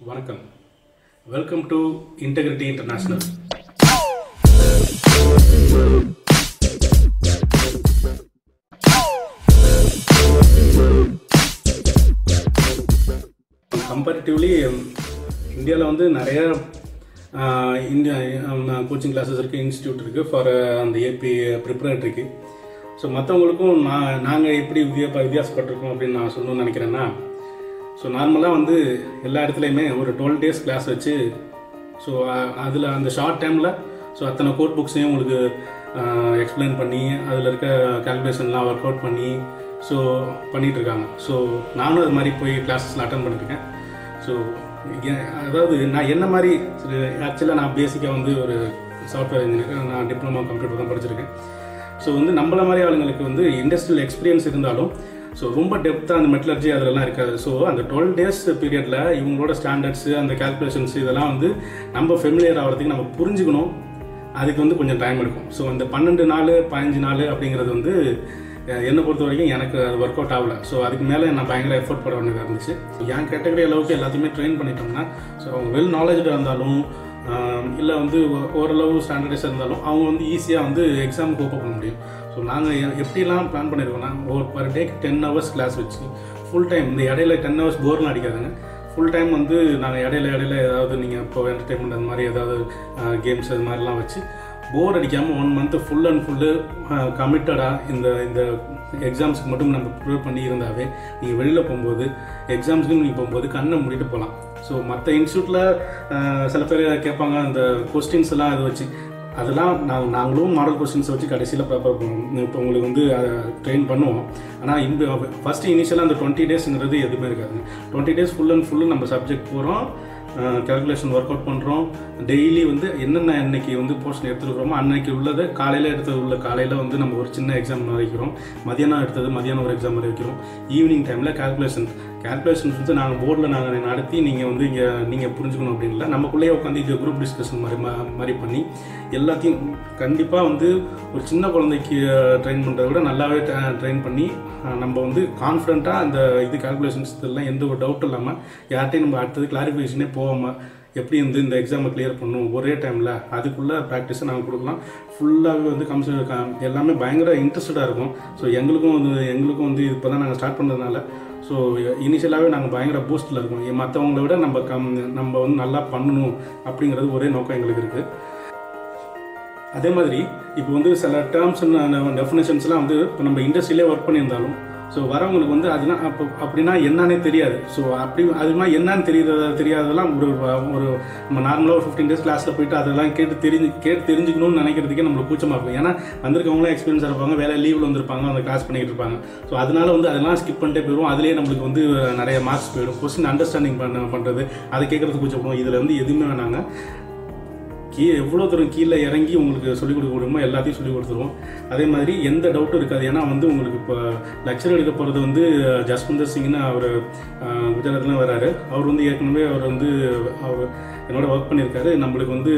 வணக்கம் welcome to integrity international comparatively இந்தியாவில் வந்து நிறைய இந்தியா கோச்சிங் கிளாஸஸ் இருக்குது இன்ஸ்டியூட் இருக்குது ஃபார் அந்த ஏபி ப்ரிப்பரேட்டரிக்கு ஸோ மற்றவங்களுக்கும் நான் நாங்கள் எப்படி வித்தியா வித்தியாசப்பட்டிருக்கோம் அப்படின்னு நான் சொல்லணும்னு நினைக்கிறேன்னா ஸோ நார்மலாக வந்து எல்லா இடத்துலையுமே ஒரு டுவெல் டேஸ் கிளாஸ் வச்சு ஸோ அதில் அந்த ஷார்ட் டைமில் ஸோ அத்தனை கோட் புக்ஸையும் உங்களுக்கு எக்ஸ்பிளைன் பண்ணி அதில் இருக்க கால்குலேஷன்லாம் ஒர்க் அவுட் பண்ணி ஸோ பண்ணிகிட்டு இருக்காங்க ஸோ நானும் அது மாதிரி போய் கிளாஸஸ்லாம் அட்டன் பண்ணியிருக்கேன் ஸோ அதாவது நான் என்ன மாதிரி ஆக்சுவலாக நான் பேசிக்காக வந்து ஒரு சாஃப்ட்வேர் இன்ஜினியர் நான் டிப்ளமோ கம்ப்யூட்டர் தான் படிச்சிருக்கேன் ஸோ வந்து நம்மள மாதிரி ஆளுங்களுக்கு வந்து இண்டஸ்ட்ரியல் எக்ஸ்பீரியன்ஸ் இருந்தாலும் ஸோ ரொம்ப டெப்த்தாக அந்த மெட்டலர்ஜி அதெல்லாம் இருக்காது ஸோ அந்த டுவெல் டேஸ் பீரியடில் இவங்களோட ஸ்டாண்டர்ட்ஸு அந்த கால்குலேஷன்ஸ் இதெல்லாம் வந்து நம்ம ஃபெமிலியர் ஆகிறதுக்கு நம்ம புரிஞ்சுக்கணும் அதுக்கு வந்து கொஞ்சம் டைம் எடுக்கும் ஸோ அந்த பன்னெண்டு நாள் பதினஞ்சு நாள் அப்படிங்கிறது வந்து என்னை பொறுத்த வரைக்கும் எனக்கு அது ஒர்க் அவுட் ஆகல ஸோ அதுக்கு மேலே நான் பயங்கர எஃபோர்ட் போட வேண்டியதாக இருந்துச்சு என் கேட்டகரி அளவுக்கு எல்லாத்தையுமே ட்ரெயின் பண்ணிட்டோம்னா ஸோ அவங்க வெல் நாலேஜாக இருந்தாலும் இல்லை வந்து ஓரளவு ஸ்டாண்டர்டைஸாக இருந்தாலும் அவங்க வந்து ஈஸியாக வந்து எக்ஸாம் கோப் பண்ண முடியும் ஸோ நாங்கள் எப்படிலாம் பிளான் பண்ணியிருக்கோம்னா ஒரு பர் டேக்கு டென் ஹவர்ஸ் கிளாஸ் வச்சு ஃபுல் டைம் இந்த இடையில டென் ஹவர்ஸ் போர்லாம் அடிக்காதுங்க ஃபுல் டைம் வந்து நாங்கள் இடையில இடையில ஏதாவது நீங்கள் இப்போ என்டர்டைன்மெண்ட் அந்த மாதிரி ஏதாவது கேம்ஸ் அது மாதிரிலாம் வச்சு போர் அடிக்காமல் one month full and full கமிட்டடாக இந்த இந்த எக்ஸாம்ஸுக்கு மட்டும் நம்ம ப்ரிப்பேர் பண்ணி இருந்தாவே நீங்கள் வெளியில் போகும்போது எக்ஸாம்ஸுக்கு நீங்கள் போகும்போது கண்ணை மூடிட்டு போகலாம் ஸோ மற்ற இன்ஸ்டியூட்டில் சில பேர் கேட்பாங்க அந்த கொஸ்டின்ஸ் எல்லாம் இதை வச்சு அதெல்லாம் நாங்கள் நாங்களும் மாடல் கொஸ்டின்ஸை வச்சு கடைசியில் ப்ரிப்பேர் பண்ணுவோம் இப்போ உங்களுக்கு வந்து அதை ட்ரெயின் பண்ணுவோம் ஆனால் இந்த ஃபஸ்ட்டு இனிஷியலாக அந்த டுவெண்ட்டி டேஸ்ங்கிறது எதுவுமே இருக்காது twenty days full and full நம்ம சப்ஜெக்ட் போகிறோம் கேல்குலேஷன் ஒர்க் அவுட் பண்ணுறோம் டெய்லி வந்து என்னென்ன இன்னைக்கு வந்து போர்ஷன் எடுத்துருக்கிறோமோ அன்னைக்கு உள்ளது காலையில் எடுத்தது உள்ள காலையில் வந்து நம்ம ஒரு சின்ன எக்ஸாம் வைக்கிறோம் மதியானம் எடுத்தது மதியானம் ஒரு எக்ஸாம் வைக்கிறோம் ஈவினிங் டைமில் கேல்குலேஷன் கேல்குலேஷன்ஸ் வந்து நாங்கள் போர்டில் நாங்கள் நடத்தி நீங்கள் வந்து இங்கே நீங்கள் புரிஞ்சுக்கணும் அப்படின்ல நமக்குள்ளேயே உட்காந்து இது குரூப் டிஸ்கஷன் மாதிரி மாதிரி பண்ணி எல்லாத்தையும் கண்டிப்பாக வந்து ஒரு சின்ன குழந்தைக்கு ட்ரெயின் பண்ணுறத விட நல்லாவே ட்ரெயின் பண்ணி நம்ம வந்து கான்ஃபிடண்ட்டாக அந்த இது கால்குலேஷன்ஸ் இதெல்லாம் எந்த ஒரு டவுட்டும் இல்லாமல் யார்ட்டையும் நம்ம அடுத்தது கிளாரிஃபிகேஷனே போகாமல் எப்படி வந்து இந்த எக்ஸாமை கிளியர் பண்ணணும் ஒரே டைமில் அதுக்குள்ளே ப்ராக்டிஸை நாங்கள் கொடுக்கலாம் ஃபுல்லாகவே வந்து கம்ஸ் எல்லாமே பயங்கர இன்ட்ரெஸ்டடாக இருக்கும் ஸோ எங்களுக்கும் வந்து எங்களுக்கும் வந்து இப்போ தான் நாங்கள் ஸ்டார்ட் பண்ணுறதுனால ஸோ இனிஷியலாகவே நாங்கள் பயங்கர பூஸ்டில் இருக்கோம் மற்றவங்கள விட நம்ம கம் நம்ம வந்து நல்லா பண்ணணும் அப்படிங்கிறது ஒரே நோக்கம் எங்களுக்கு இருக்குது அதே மாதிரி இப்போ வந்து சில டேர்ம்ஸ் டெஃபினேஷன்ஸ்லாம் வந்து இப்போ நம்ம இண்டஸ்ட்ரியிலே ஒர்க் பண்ணியிருந்தாலும் ஸோ வரவங்களுக்கு வந்து அதெல்லாம் அப்போ அப்படின்னா என்னன்னே தெரியாது ஸோ அப்படி அதுனா என்னன்னு தெரியாத தெரியாததெல்லாம் ஒரு ஒரு நம்ம நார்மலாக ஒரு ஃபிஃப்டீன் டேஸ் கிளாஸில் போயிட்டு அதெல்லாம் கேட்டு தெரிஞ்சு கேட்டு தெரிஞ்சுக்கணும்னு நினைக்கிறதுக்கே நம்மளுக்கு கூச்சமாக இருக்கும் ஏன்னா வந்திருக்கவங்களாம் எக்ஸ்பீரியன்ஸ் இருப்பாங்க வேலை லீவில் வந்திருப்பாங்க அந்த கிளாஸ் பண்ணிட்டு இருப்பாங்க ஸோ அதனால வந்து அதெல்லாம் ஸ்கிப் பண்ணிட்டே போயிடும் அதுலேயே நம்மளுக்கு வந்து நிறைய மார்க்ஸ் போயிடும் கொஸ்டின் அண்டர்ஸ்டாண்டிங் பண்ண பண்ணுறது அதை கேட்குறதுக்கு கூச்சப்படும் இதில் வந்து எதுவுமே வேணாங்க கீ எவ்வளோ தூரம் கீழே இறங்கி உங்களுக்கு சொல்லிக் கொடுக்க முடியுமோ எல்லாத்தையும் சொல்லிக் கொடுத்துருவோம் அதே மாதிரி எந்த டவுட்டும் இருக்காது ஏன்னா வந்து உங்களுக்கு இப்போ லெக்சர் எடுக்க போகிறது வந்து ஜஸ்வந்தர் சிங்னு அவர் குஜராத்தில் வராரு அவர் வந்து ஏற்கனவே அவர் வந்து அவர் என்னோட ஒர்க் பண்ணியிருக்காரு நம்மளுக்கு வந்து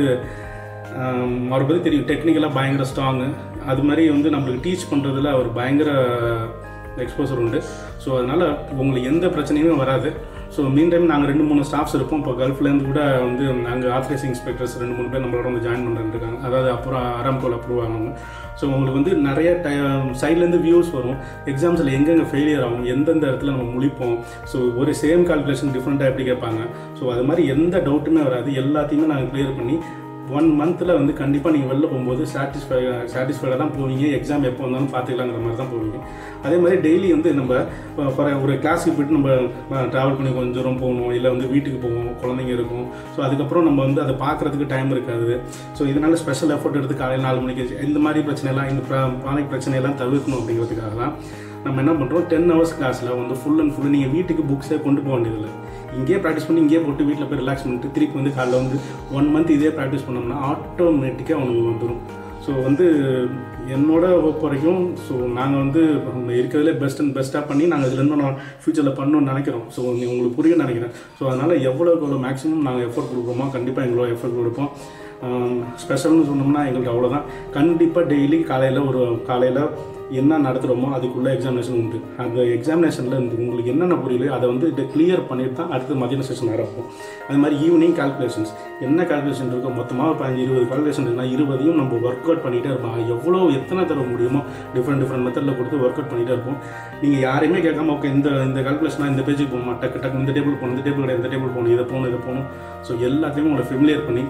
அவரை பற்றி தெரியும் டெக்னிக்கலாக பயங்கர ஸ்ட்ராங்கு அது மாதிரி வந்து நம்மளுக்கு டீச் பண்ணுறதுல அவர் பயங்கர எக்ஸ்போசர் உண்டு ஸோ அதனால் உங்களுக்கு எந்த பிரச்சனையுமே வராது ஸோ மீன் டைம் நாங்கள் ரெண்டு மூணு ஸ்டாஃப்ஸ் இருப்போம் இப்போ கல்ஃப்லேருந்து கூட வந்து நாங்கள் ஆத்தரைசிங் இன்ஸ்பெக்டர்ஸ் ரெண்டு மூணு பேர் நம்மளோட வந்து ஜாயின் பண்ணுறது இருக்காங்க அதாவது அப்புறம் அராம்கோல் அப்ரூவ் ஆகணும் ஸோ உங்களுக்கு வந்து நிறைய டை சைட்லேருந்து வியூஸ் வரும் எக்ஸாம்ஸில் எங்கெங்கே ஃபெயிலியர் ஆகும் எந்தெந்த இடத்துல நம்ம முழிப்போம் ஸோ ஒரு சேம் கால்குலேஷன் டிஃப்ரெண்ட்டாக எப்படி கேட்பாங்க ஸோ அது மாதிரி எந்த டவுட்டுமே வராது எல்லாத்தையுமே நாங்கள் கிளியர் பண்ணி ஒன் மந்தில் வந்து கண்டிப்பாக நீங்கள் வெளில போகும்போது சாட்டிஸ்ஃபை சாட்டிஸ்ஃபைடாக தான் போவீங்க எக்ஸாம் எப்போ வந்தாலும் பார்த்துக்கலாங்கிற மாதிரி தான் போவீங்க அதே மாதிரி டெய்லி வந்து நம்ம ஃபார் ஒரு கிளாஸுக்கு போய்ட்டு நம்ம ட்ராவல் பண்ணி கொஞ்சம் தூரம் போகணும் இல்லை வந்து வீட்டுக்கு போவோம் குழந்தைங்க இருக்கும் ஸோ அதுக்கப்புறம் நம்ம வந்து அதை பார்க்குறதுக்கு டைம் இருக்காது ஸோ இதனால் ஸ்பெஷல் எஃபர்ட் எடுத்து காலையில் நாலு மணிக்கு இந்த மாதிரி பிரச்சனைலாம் இந்த பானைக்கு பிரச்சனையெல்லாம் தவிர்க்கணும் அப்படிங்கிறதுக்காக தான் நம்ம என்ன பண்ணுறோம் டென் ஹவர்ஸ் கிளாஸில் வந்து ஃபுல் அண்ட் ஃபுல் நீங்கள் வீட்டுக்கு புக்ஸே கொண்டு போக வேண்டியதில்லை இங்கேயே ப்ராக்டிஸ் பண்ணி இங்கேயே போட்டு வீட்டில் போய் ரிலாக்ஸ் பண்ணிட்டு திருப்பி வந்து காலைல வந்து ஒன் மந்த் இதே ப்ராக்டிஸ் பண்ணோம்னா ஆட்டோமேட்டிக்காக அவனுக்கு வந்துடும் ஸோ வந்து என்னோட பொறுத்த வரைக்கும் ஸோ நாங்கள் வந்து இருக்கிறதுலே பெஸ்ட் அண்ட் பெஸ்ட்டாக பண்ணி நாங்கள் இதில் இன்னும் நான் ஃப்யூச்சரில் பண்ணணும்னு நினைக்கிறோம் ஸோ உங்களுக்கு புரியும் நினைக்கிறேன் ஸோ அதனால் எவ்வளோக்கு எவ்வளோ மேக்ஸிமம் நாங்கள் எஃபோர்ட் கொடுக்குறோமோ கண்டிப்பாக எங்களோட எஃபோர்ட் கொடுப்போம் ஸ்பெஷல்னு சொன்னோம்னா எங்களுக்கு அவ்வளோதான் கண்டிப்பாக டெய்லி காலையில் ஒரு காலையில் என்ன நடத்துகிறோமோ அதுக்குள்ள எக்ஸாமினேஷன் உண்டு அந்த எக்ஸாமினேஷனில் உங்களுக்கு என்னென்ன புரியலையோ அதை வந்து இதை கிளியர் பண்ணிட்டு தான் அடுத்து மதியான செஷன் நடக்கும் அது மாதிரி ஈவினிங் கால்குலேஷன்ஸ் என்ன கால்குலேஷன் இருக்கோ மொத்தமாக ஒரு பதினஞ்சு இருபது கால்குலேஷன் இருக்குன்னா இருபதையும் நம்ம ஒர்க் அவுட் பண்ணிகிட்டே இருப்போம் எவ்வளோ எத்தனை தடவை முடியுமோ டிஃப்ரெண்ட் டிஃப்ரெண்ட் மெத்தடில் கொடுத்து ஒர்க் அவுட் பண்ணிகிட்டே இருப்போம் நீங்கள் யாரையுமே கேட்காம ஓகே இந்த இந்த கால்குலேஷனாக இந்த பேஜுக்கு போகணுமா டக்கு டக்கு இந்த டேபிள் போகணும் இந்த டேபிள் கிடையாது இந்த டேபிள் போகணும் இதை போகணும் இதை போகணும் ஸோ எல்லாத்தையுமே உங்களை ஃபெமிலியர் பண்ணி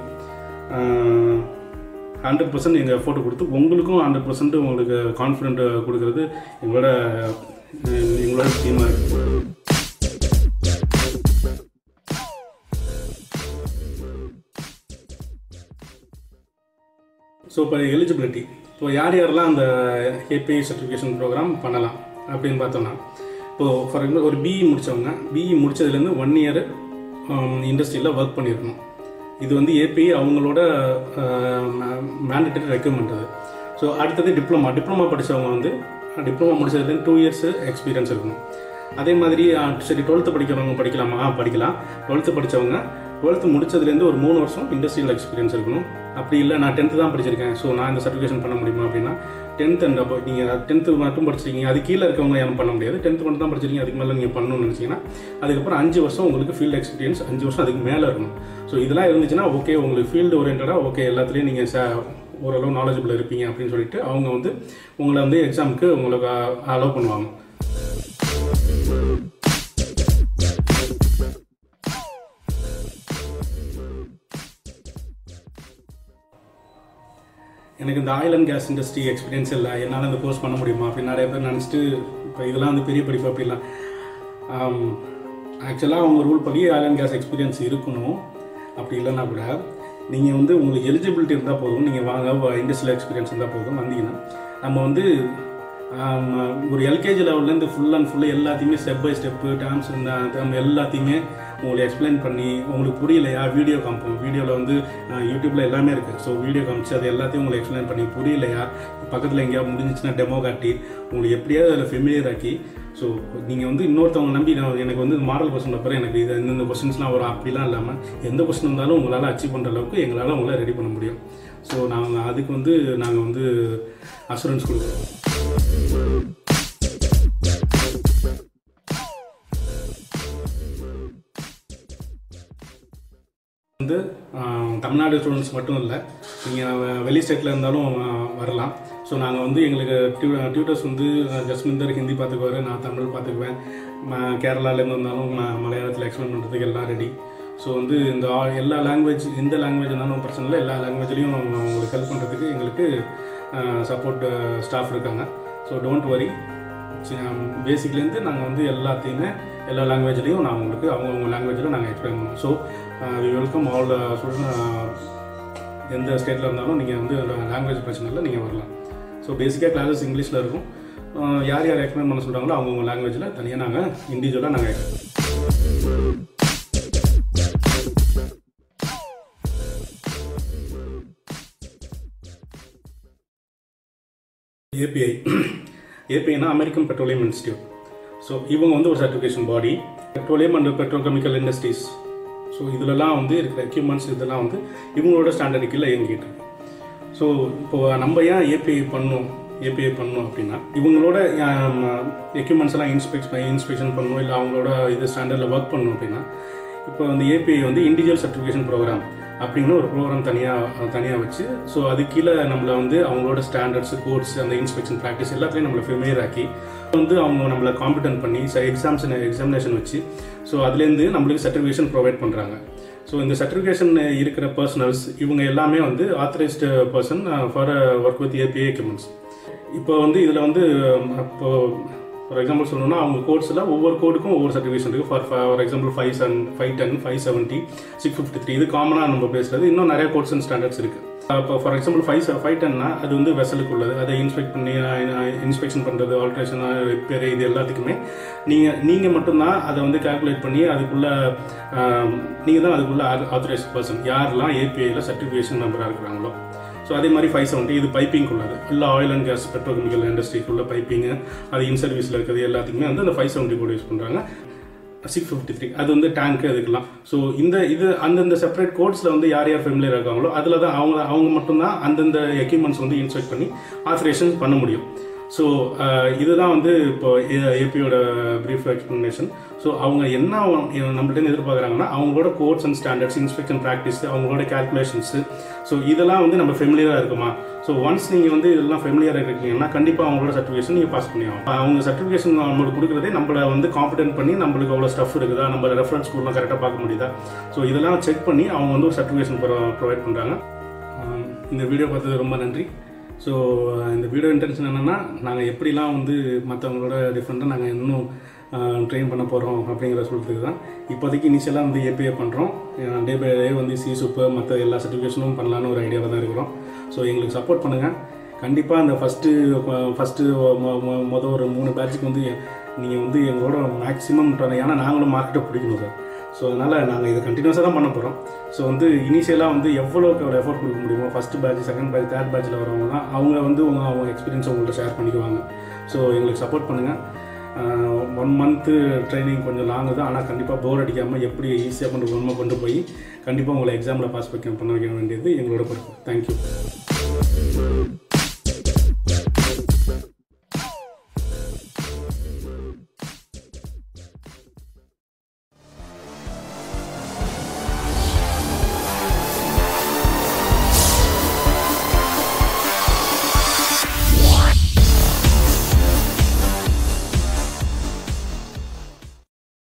ஹண்ட்ரட் பர்சன்ட் எங்கள் எஃபோர்ட் கொடுத்து உங்களுக்கும் ஹண்ட்ரட் பர்சன்ட் உங்களுக்கு கான்ஃபிடென்ட் கொடுக்கறது எங்களோட அஹ், எங்களோட டீமாக இருக்குது ஸோ இப்போ எலிஜிபிலிட்டி இப்போ யார் யாரெல்லாம் அந்த ஏபிஐ சர்டிஃபிகேஷன் ப்ரோக்ராம் பண்ணலாம் அப்படின்னு பார்த்தோம்னா இப்போது ஃபார் எக்ஸாம்பிள் ஒரு பிஇ முடித்தவங்க பிஇ முடித்ததுலேருந்து ஒன் இயர் இண்டஸ்ட்ரியில் ஒர்க் பண்ணியிருக்கணும் இது வந்து ஏபிஐ அவங்களோட மேண்டட்டரி ரெக்யூர்மெண்ட் அது ஸோ அடுத்தது டிப்ளமா டிப்ளமா படித்தவங்க வந்து டிப்ளமா முடிச்சதுலேருந்து டூ இயர்ஸ் எக்ஸ்பீரியன்ஸ் இருக்கணும் அதே மாதிரி ஆ, சரி டுவெல்த்து படிக்கிறவங்க படிக்கலாமா ஆ, படிக்கலாம் டுவெல்த்து படித்தவங்க டுவெல்த்து முடிச்சதுலேருந்து ஒரு மூணு வருஷம் இண்டஸ்ட்ரியல் எக்ஸ்பீரியன்ஸ் இருக்கணும் அப்படி இல்லை நான் டென்த்து தான் படிச்சிருக்கேன் ஸோ நான் இந்த சர்டிஃபிகேஷன் பண்ண முடியுமா அப்படின்னா டென்த் அண்ட் அப்போ நீங்கள் டென்த்து மட்டும் படிச்சிருக்கீங்க அது கீழே இருக்கவங்க யாரும் பண்ண முடியாது டென்த்து மட்டும் தான் படிச்சிருக்கீங்க அதுக்கு மேலே நீங்கள் பண்ணணும்னு நினச்சிங்கன்னா அதுக்கப்புறம் அஞ்சு வருஷம் உங்களுக்கு ஃபீல்டு எக்ஸ்பீரியன்ஸ் அஞ்சு வருஷம் அதுக்கு மேலே இருக்கணும் ஸோ இதெல்லாம் இருந்துச்சுன்னா ஓகே உங்களுக்கு ஃபீல்டு ஓரியன்டாக ஓகே எல்லாத்துலேயும் நீங்கள் ச ஓரளவு நாலேஜபிள் இருப்பீங்க அப்படின்னு சொல்லிட்டு அவங்க வந்து உங்களை வந்து எக்ஸாமுக்கு உங்களுக்கு அலோவ் பண்ணுவாங்க எனக்கு இந்த oil and gas industry experience இல்லை என்னால் இந்த கோர்ஸ் பண்ண முடியுமா அப்படின்னு நிறைய பேர் நினச்சிட்டு இப்போ இதெல்லாம் வந்து பெரிய படிப்பு அப்படிலாம் ஆக்சுவலாக அவங்க ரூல் படி ஆயில் அண்ட் கேஸ் எக்ஸ்பீரியன்ஸ் இருக்கணும் அப்படி இல்லைன்னா கூட நீங்கள் வந்து உங்களுக்கு எலிஜிபிலிட்டி இருந்தால் போதும் நீங்கள் வாங்க இண்டஸ்ட்ரியல் எக்ஸ்பீரியன்ஸ் இருந்தால் போதும் வந்தீங்கன்னா நம்ம வந்து ஆம், ஒரு எல்கேஜி லெவல்லேருந்து ஃபுல் அண்ட் ஃபுல்லு எல்லாத்தையுமே ஸ்டெப் பை ஸ்டெப்பு டேர்ம்ஸ் இந்த term எல்லாத்தையுமே உங்களுக்கு எக்ஸ்பிளைன் பண்ணி உங்களுக்கு புரியலையா வீடியோ காமிப்போம் வீடியோவில் வந்து யூடியூப்பில் எல்லாமே இருக்குது ஸோ வீடியோ காமிச்சு அது எல்லாத்தையும் உங்களுக்கு எக்ஸ்பிளைன் பண்ணி புரியலையா பக்கத்தில் எங்கேயாவது முடிஞ்சிச்சுன்னா டெமோ காட்டி உங்களுக்கு எப்படியாவது அதில் ஃபெமிலியர் ஆக்கி ஸோ நீங்கள் வந்து இன்னொருத்தவங்க நம்பி நான் எனக்கு வந்து மாடல் கொஸ்டின் பேப்பர் எனக்கு இது இந்தந்த கொஸ்டின்ஸ்லாம் வரும் அப்படிலாம் இல்லாமல் எந்த கொஸ்டின் இருந்தாலும் உங்களால் அச்சீவ் பண்ணுற அளவுக்கு எங்களால் உங்களை ரெடி பண்ண முடியும் ஸோ நாங்கள் அதுக்கு வந்து நாங்கள் வந்து அசூரன்ஸ் கொடுக்குறோம் வந்து ஆஹ், தமிழ்நாடு ஸ்டூடெண்ட்ஸ் மட்டும் இல்லை நீங்கள் வெளி ஸ்டேட்டில் இருந்தாலும் ஆஹ், வரலாம் ஸோ நாங்கள் வந்து எங்களுக்கு டியூ டியூட்டர்ஸ் வந்து ஆஹ், ஜஸ்மிந்தர் ஹிந்தி பார்த்துக்குவாரு நான் தமிழ் பார்த்துக்குவேன் ம- கேரளாலேருந்து வந்தாலும் ம- மலையாளத்தில் எக்ஸ்பிளைன் பண்ணுறதுக்கு எல்லாம் ரெடி ஸோ வந்து இந்த ஆ- எல்லா லாங்குவேஜ் எந்த லாங்குவேஜ் இருந்தாலும் பிரச்சனை இல்லை எல்லா லாங்குவேஜ்லேயும் உங்களுக்கு ஹெல்ப் பண்ணுறதுக்கு எங்களுக்கு சப்போர்ட் ஸ்டாஃப் இருக்காங்க ஸோ டோன்ட் வரி பேசிக்லேருந்து நாங்கள் வந்து எல்லாத்தையுமே எல்லா லாங்குவேஜ்லேயும் நான் உங்களுக்கு அவங்கவுங்க லாங்குவேஜில் நாங்கள் எக்ஸ்பிளைன் பண்ணுவோம் so we welcome all student எந்த ஸ்டேட்டில் இருந்தாலும் நீங்கள் வந்து லாங்குவேஜ் பிரச்சனை இல்லை நீங்கள் வரலாம் ஸோ பேசிக்காக கிளாஸஸ் இங்கிலீஷில் இருக்கும் அஹ் யார் யார் எக்ஸ்பிளைன் பண்ண சொல்கிறாங்களோ அவங்கவுங்க லாங்குவேஜில் தனியாக நாங்கள் இண்டிவிஜுவலாக நாங்கள் எக்ஸ்பிளைன் ஏபிஐ ஏபிஐனா அமெரிக்கன் பெட்ரோலியம் இன்ஸ்டியூட் ஸோ இவங்க வந்து ஒரு certification body petroleum and petrochemical industries so இதிலலாம் வந்து இருக்கிற எக்யூப்மெண்ட்ஸ் இதெல்லாம் வந்து இவங்களோட ஸ்டாண்டர்டு கீழே இயங்கிட்டு இருக்கு ஸோ இப்போ நம்ம ஏன் ஏபிஐ பண்ணணும் ஏபிஐ பண்ணணும் அப்படின்னா இவங்களோட எக்யூப்மெண்ட்ஸ் எல்லாம் இன்ஸ்பெக்ட் இன்ஸ்பெக்ஷன் பண்ணணும் இல்லை அவங்களோட இது ஸ்டாண்டர்டில் ஒர்க் பண்ணணும் அப்படின்னா இப்போ வந்து ஏபிஐ வந்து இண்டிவிஜுவல் சர்டிஃபிகேஷன் ப்ரோக்ராம் அப்படின்னு ஒரு ப்ரோக்ராம் தனியாக தனியாக வச்சு ஸோ அது கீழே நம்மளை வந்து அவங்களோட ஸ்டாண்டர்ட்ஸ் கோர்ஸ் அந்த இன்ஸ்பெக்ஷன் ப்ராக்டிஸ் எல்லாத்தையும் நம்மளை ஃபெமிலியர் ஆக்கி வந்து அவங்க நம்மளை காம்பிடன்ட் பண்ணி எக்ஸாம்ஸ் எக்ஸாமினேஷன் வச்சு ஸோ அதுலேருந்து நம்மளுக்கு சர்டிஃபிகேஷன் ப்ரொவைட் பண்ணுறாங்க ஸோ இந்த சர்டிஃபிகேஷன் இருக்கிற பர்சனல்ஸ் இவங்க எல்லாமே வந்து authorised person for work with API equipments இப்போ வந்து இதில் வந்து இப்போ ஃபார் எக்ஸாம்பிள் சொல்லணும்னா அவங்க கோட்ஸில் ஒவ்வொரு கோடுக்கும் ஒவ்வொரு சர்டிஃபிகேஷன் இருக்குது for for example five seven five ten five seventy six fifty three இது காமனாக நம்ம பேசுகிறது இன்னும் நிறைய கோட்ஸ் அண்ட் ஸ்டாண்டர்ட்ஸ் இருக்குது இப்போ ஃபார் எக்ஸாம்பிள் ஃபைவ் ஃபைவ் டென்னா அது வந்து வெசலுக்கு உள்ளது அதை இன்ஸ்பெக்ட் பண்ணி இன்ஸ்பெக்ஷன் பண்ணுறது ஆல்ட்ரேஷன் ரிப்பேர் இது எல்லாத்துக்குமே நீங்கள் நீங்கள் மட்டும்தான் அதை வந்து கால்குலேட் பண்ணி அதுக்குள்ளே நீங்கள் தான் அதுக்குள்ளே ஆத்தரைஸ் பர்சன் யாரெல்லாம் ஏபிஐயில் சர்டிஃபிகேஷன் மெம்பராக இருக்கிறாங்களோ ஸோ அதே மாதிரி ஃபைவ் செவன்ட்டி இது பைப்பிங் உள்ளது இல்லை ஆயில் அண்ட் கேஸ் பெட்ரோகெமிக்கல் இண்டஸ்ட்ரிக்குள்ள பைப்பிங்கு அது இன் சர்வீஸில் இருக்கிறது எல்லாத்துக்குமே வந்து அந்த ஃபைவ் செவன்ட்டி கோட் யூஸ் பண்ணுறாங்க சிக்ஸ் ஃபிஃப்டி த்ரீ அது வந்து டேங்க்கு அதுக்கெல்லாம் ஸோ இந்த இது அந்தந்த செப்பரேட் கோட்ஸில் வந்து யார் யார் ஃபெமிலியர் இருக்காங்களோ அதில் தான் அவங்க அவங்க மட்டும்தான் அந்தந்த எக்யூப்மெண்ட்ஸ் வந்து இன்ஸ்பெக்ட் பண்ணி ஆத்தரேஷன் பண்ண முடியும் ஸோ இதுதான் வந்து இப்போ ஏபியோட ப்ரீஃப் எக்ஸ்ப்ளனேஷன் ஸோ அவங்க என்ன அவங்க- நம்மள்ட்ட எதிர்பார்க்குறாங்கன்னா அவங்களோட codes and standards inspection practice அவங்களோட கேல்குலேஷன்ஸு ஸோ இதெல்லாம் வந்து நம்ம ஃபெமிலியராக இருக்குமா ஸோ ஒன்ஸ் நீங்கள் வந்து இதெல்லாம் ஃபெமிலியராக இருக்கீங்கன்னா கண்டிப்பாக அவங்களோட சர்டிஃபிகேஷன் நீங்கள் பாஸ் பண்ணி ஆகும் அவங்க சர்டிஃபிகேஷன் நம்மளுக்கு கொடுக்குறதே நம்மளை வந்து காம்படென்ட் பண்ணி நம்மளுக்கு அவ்வளோ ஸ்டஃப் இருக்குதா நம்ம ரெஃபரன்ஸ் ஸ்கூல்லாம் கரெக்டாக பார்க்க முடியுதா ஸோ இதெல்லாம் செக் பண்ணி அவங்க வந்து ஒரு சர்டிஃபிகேஷன் ப்ரொவைட் பண்ணுறாங்க இந்த வீடியோ பார்த்தது ரொம்ப நன்றி ஸோ இந்த வீடியோ இன்டென்ஷன் என்னென்னா நாங்கள் எப்படிலாம் வந்து மற்றவங்களோட டிஃப்ரெண்ட்டாக நாங்கள் இன்னும் ட்ரெயின் பண்ண போகிறோம் அப்படிங்கிற சொல்கிறதுக்கு தான் இப்போதைக்கு இனிஷியலாக வந்து ஏபிஏ பண்ணுறோம் டே பை டே வந்து சி சூப்பர் மற்ற எல்லா சர்டிஃபிகேஷனும் பண்ணலான்னு ஒரு ஐடியாவில் தான் இருக்கிறோம் ஸோ எங்களுக்கு சப்போர்ட் பண்ணுங்கள் கண்டிப்பாக அந்த ஃபஸ்ட்டு ஃபஸ்ட்டு மொதல் ஒரு மூணு பேட்சுக்கு வந்து நீங்கள் வந்து எங்களோட மேக்ஸிமம் ஏன்னா நாங்களும் மார்க்கெட்டை பிடிக்கணும் சார் ஸோ அதனால் நாங்கள் இதை கண்டினியூஸாக தான் பண்ண போகிறோம் ஸோ வந்து இனிஷியலாக வந்து எவ்வளோக்கு எவ்வளோ எஃபோர்ட் கொடுக்க முடியுமோ first batch second batch third பேட்சில் வரவங்க தான் அவங்க வந்து உங்க அவங்க எக்ஸ்பீரியன்ஸ் உங்கள்கிட்ட ஷேர் பண்ணிக்குவாங்க ஸோ எங்களுக்கு சப்போர்ட் பண்ணுங்கள் ஒன் மந்த்து ட்ரைனிங் கொஞ்சம் லாங் தான் ஆனால் கண்டிப்பாக போர் அடிக்காமல் எப்படி ஈஸியாக கொண்டு ஒன்றுமா கொண்டு போய் கண்டிப்பாக உங்களை எக்ஸாமில் பாஸ் பண்ண வைக்க வேண்டியது எங்களோட பொறுப்பு தேங்க்யூ